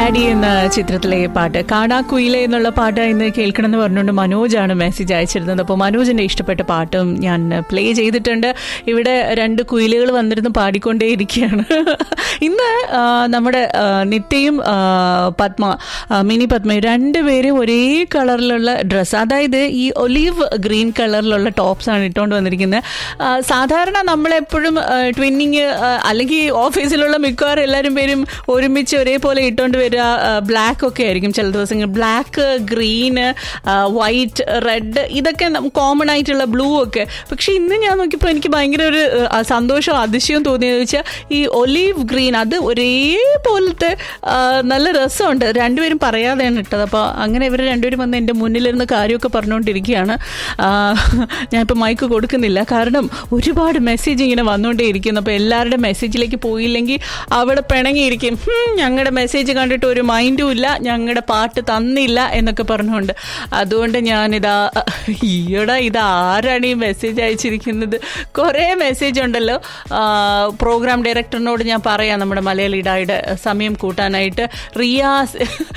Daddy എന്ന ചിത്രത്തിലെ പാട്ട് കാണാക്കുയിലെ എന്നുള്ള പാട്ട് ഇന്ന് കേൾക്കണം എന്ന് പറഞ്ഞുകൊണ്ട് മനോജാണ് മെസ്സേജ് അയച്ചിരുന്നത് അപ്പോൾ മനോജിന്റെ ഇഷ്ടപ്പെട്ട പാട്ടും ഞാൻ പ്ലേ ചെയ്തിട്ടുണ്ട് ഇവിടെ രണ്ട് കുയിലുകൾ വന്നിരുന്ന് പാടിക്കൊണ്ടേയിരിക്കുകയാണ് ഇന്ന് ആ, നമ്മുടെ ആ, നിത്യയും ആ, പത്മ ആ, മിനി പത്മയും രണ്ടുപേരും ഒരേ കളറിലുള്ള ഡ്രസ്സ് അതായത് ഈ ഒലീവ് ഗ്രീൻ കളറിലുള്ള ടോപ്സ് ആണ് ഇട്ടുകൊണ്ട് വന്നിരിക്കുന്നത് ആ, സാധാരണ നമ്മളെപ്പോഴും ട്വിന്നിങ് അല്ലെങ്കിൽ ഓഫീസിലുള്ള മിക്കവാറും എല്ലാവരും പേരും ഒരുമിച്ച് ഒരേപോലെ ഇട്ടുകൊണ്ട് വരിക ബ്ലാക്ക് ഒക്കെ ആയിരിക്കും ചില ദിവസങ്ങൾ ബ്ലാക്ക് ഗ്രീന് വൈറ്റ് റെഡ് ഇതൊക്കെ കോമൺ ആയിട്ടുള്ള ബ്ലൂ ഒക്കെ പക്ഷെ ഇന്ന് ഞാൻ നോക്കിയപ്പോൾ എനിക്ക് ഭയങ്കര ഒരു ആ, സന്തോഷവും അതിശയവും തോന്നിയെന്ന് വെച്ചാൽ ഈ ഒലീവ് ഗ്രീൻ അത് ഒരേപോലത്തെ ആ, നല്ല രസമുണ്ട് രണ്ടുപേരും പറയാതെയാണ് ഇട്ടത് അപ്പോൾ അങ്ങനെ ഇവർ രണ്ടുപേരും വന്ന് എൻ്റെ മുന്നിലിരുന്ന് കാര്യമൊക്കെ പറഞ്ഞുകൊണ്ടിരിക്കുകയാണ് ആ, ഞാനിപ്പോൾ മൈക്ക് കൊടുക്കുന്നില്ല കാരണം ഒരുപാട് മെസ്സേജ് ഇങ്ങനെ വന്നുകൊണ്ടേ ഇരിക്കുന്നു അപ്പോൾ എല്ലാവരുടെ മെസ്സേജിലേക്ക് പോയില്ലെങ്കിൽ അവിടെ പിണങ്ങിയിരിക്കും ഞങ്ങളുടെ മെസ്സേജ് കണ്ടിട്ട് ഒരു മൈൻഡും ഇല്ല ഞങ്ങളുടെ പാട്ട് തന്നില്ല എന്നൊക്കെ പറഞ്ഞുകൊണ്ട് അതുകൊണ്ട് ഞാനിതാ ഈയിടെ ഇത് ആരാണ് ഈ മെസ്സേജ് അയച്ചിരിക്കുന്നത് കുറേ മെസ്സേജ് ഉണ്ടല്ലോ ആ, പ്രോഗ്രാം ഡയറക്ടറിനോട് ഞാൻ പറയാം നമ്മുടെ മലയാളി ഇടായുടെ സമയം കൂട്ടാനായിട്ട് റിയാസ്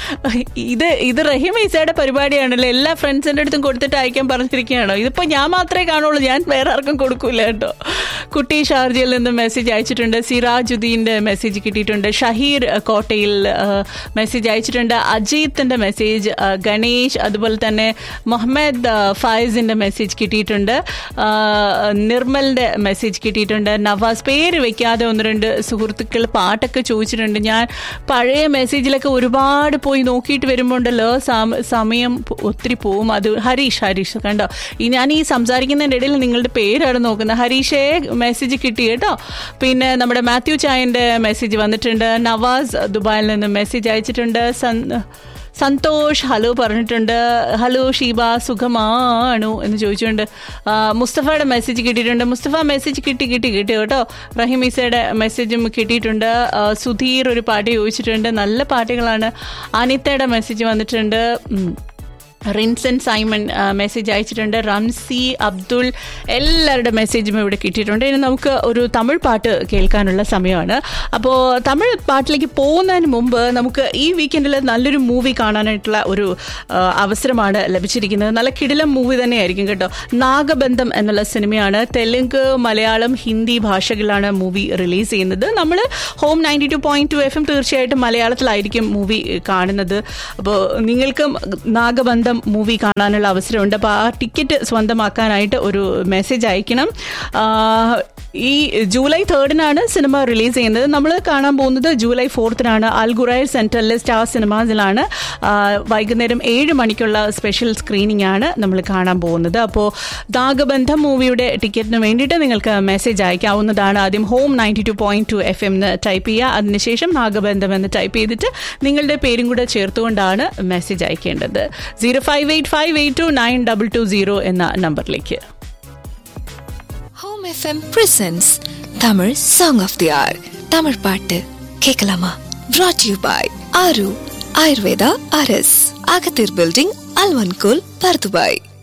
ഇത് ഇത് റഹീം ഈസയുടെ പരിപാടിയാണല്ലോ എല്ലാ ഫ്രണ്ട്സിൻ്റെ അടുത്തും കൊടുത്തിട്ട് അയക്കാൻ പറഞ്ഞിരിക്കുകയാണോ ഇതിപ്പോൾ ഞാൻ മാത്രമേ കാണുള്ളൂ ഞാൻ വേറെ ആർക്കും കൊടുക്കൂല കേട്ടോ കുട്ടി ഷാർജയിൽ നിന്ന് മെസ്സേജ് അയച്ചിട്ടുണ്ട് സിറാജുദ്ദീൻ്റെ മെസ്സേജ് കിട്ടിയിട്ടുണ്ട് ഷഹീർ അഹ്, കോട്ടയിൽ അഹ്, മെസ്സേജ് അയച്ചിട്ടുണ്ട് അജീത്തിൻ്റെ മെസ്സേജ് അഹ്, ഗണേഷ് അതുപോലെ തന്നെ മുഹമ്മദ് അഹ്, ഫായിസിൻ്റെ മെസ്സേജ് കിട്ടിയിട്ടുണ്ട് ആഹ്, നിർമ്മലിൻ്റെ മെസ്സേജ് കിട്ടിയിട്ടുണ്ട് നവാസ് പേര് വെക്കാതെ ഒന്ന് രണ്ട് സുഹൃത്തുക്കൾ പാട്ടൊക്കെ ചോദിച്ചിട്ടുണ്ട് ഞാൻ പഴയ മെസ്സേജിലൊക്കെ ഒരുപാട് പോയി നോക്കിയിട്ട് വരുമ്പോണ്ടല്ലോ സമ- സമയം പോ- ഒത്തിരി പോവും അത് ഹരീഷ് ഹരീഷ് കണ്ടോ ഈ ഞാൻ ഈ സംസാരിക്കുന്നതിൻ്റെ ഇടയിൽ നിങ്ങളുടെ പേരാണ് നോക്കുന്നത് ഹരീഷേ മെസ്സേജ് കിട്ടി കേട്ടോ പിന്നെ നമ്മുടെ മാത്യു ചായൻ്റെ മെസ്സേജ് വന്നിട്ടുണ്ട് നവാസ് ദുബായിൽ നിന്ന് മെസ്സേജ് അയച്ചിട്ടുണ്ട് സൻ സന്തോഷ് ഹലോ പറഞ്ഞിട്ടുണ്ട് ഹലോ ഷീബ സുഖമാണു എന്ന് ചോദിച്ചുകൊണ്ട് ആ, മുസ്തഫയുടെ മെസ്സേജ് കിട്ടിയിട്ടുണ്ട് മുസ്തഫ മെസ്സേജ് കിട്ടി കിട്ടി കിട്ടി കേട്ടോ റഹിമീസയുടെ മെസ്സേജും കിട്ടിയിട്ടുണ്ട് ആ, സുധീർ ഒരു പാട്ട് ചോദിച്ചിട്ടുണ്ട് നല്ല പാട്ടുകളാണ് അനിത്തയുടെ മെസ്സേജ് വന്നിട്ടുണ്ട് ഉം. റിൻസൻ സൈമൺ ആ, മെസ്സേജ് അയച്ചിട്ടുണ്ട് റംസി അബ്ദുൾ എല്ലാവരുടെ മെസ്സേജും ഇവിടെ കിട്ടിയിട്ടുണ്ട് ഇനി നമുക്ക് ഒരു തമിഴ് പാട്ട് കേൾക്കാനുള്ള സമയമാണ് അപ്പോൾ തമിഴ് പാട്ടിലേക്ക് പോകുന്നതിന് മുമ്പ് നമുക്ക് ഈ വീക്കെൻഡിൽ നല്ലൊരു മൂവി കാണാനായിട്ടുള്ള ഒരു ആ, അവസരമാണ് ലഭിച്ചിരിക്കുന്നത് നല്ല കിടിലം മൂവി തന്നെയായിരിക്കും കേട്ടോ നാഗബന്ധം എന്നുള്ള സിനിമയാണ് തെലുങ്ക് മലയാളം ഹിന്ദി ഭാഷകളിലാണ് മൂവി റിലീസ് ചെയ്യുന്നത് നമ്മൾ home ninety two point two F M തീർച്ചയായിട്ടും മലയാളത്തിലായിരിക്കും മൂവി കാണുന്നത് അപ്പോൾ നിങ്ങൾക്കും നാഗബന്ധം മൂവി കാണാനുള്ള അവസരമുണ്ട് അപ്പോൾ ആ ടിക്കറ്റ് സ്വന്തമാക്കാനായിട്ട് ഒരു മെസ്സേജ് അയക്കണം ആ, ഈ ജൂലൈ തേർഡിനാണ് സിനിമ റിലീസ് ചെയ്യുന്നത് നമ്മൾ കാണാൻ പോകുന്നത് ജൂലൈ ഫോർത്തിനാണ് അൽഗുറൈർ സെൻറ്ററിൽ സ്റ്റാർ സിനിമാസിലാണ് ആ, വൈകുന്നേരം ഏഴ് മണിക്കുള്ള സ്പെഷ്യൽ സ്ക്രീനിംഗ് ആണ് നമ്മൾ കാണാൻ പോകുന്നത് അപ്പോൾ നാഗബന്ധം മൂവിയുടെ ടിക്കറ്റിന് വേണ്ടിയിട്ട് നിങ്ങൾക്ക് മെസ്സേജ് അയക്കാവുന്നതാണ് ആദ്യം home ninety two point two F M എന്ന് ടൈപ്പ് ചെയ്യുക അതിനുശേഷം നാഗബന്ധം എന്ന് ടൈപ്പ് ചെയ്തിട്ട് നിങ്ങളുടെ പേരും കൂടെ ചേർത്തുകൊണ്ടാണ് മെസ്സേജ് അയക്കേണ്ടത് zero five eight five eight two nine double two zero എന്ന നമ്പറിലേക്ക് home FM presents Tamil song of the hour Tamil பாட்டு கேட்கலாமா brought யூ பாய் ஆரு ஆயுர்வேதா அரஸ் அகத்தீர் பில்டிங் அல்வன்கோல் பர்துபாய்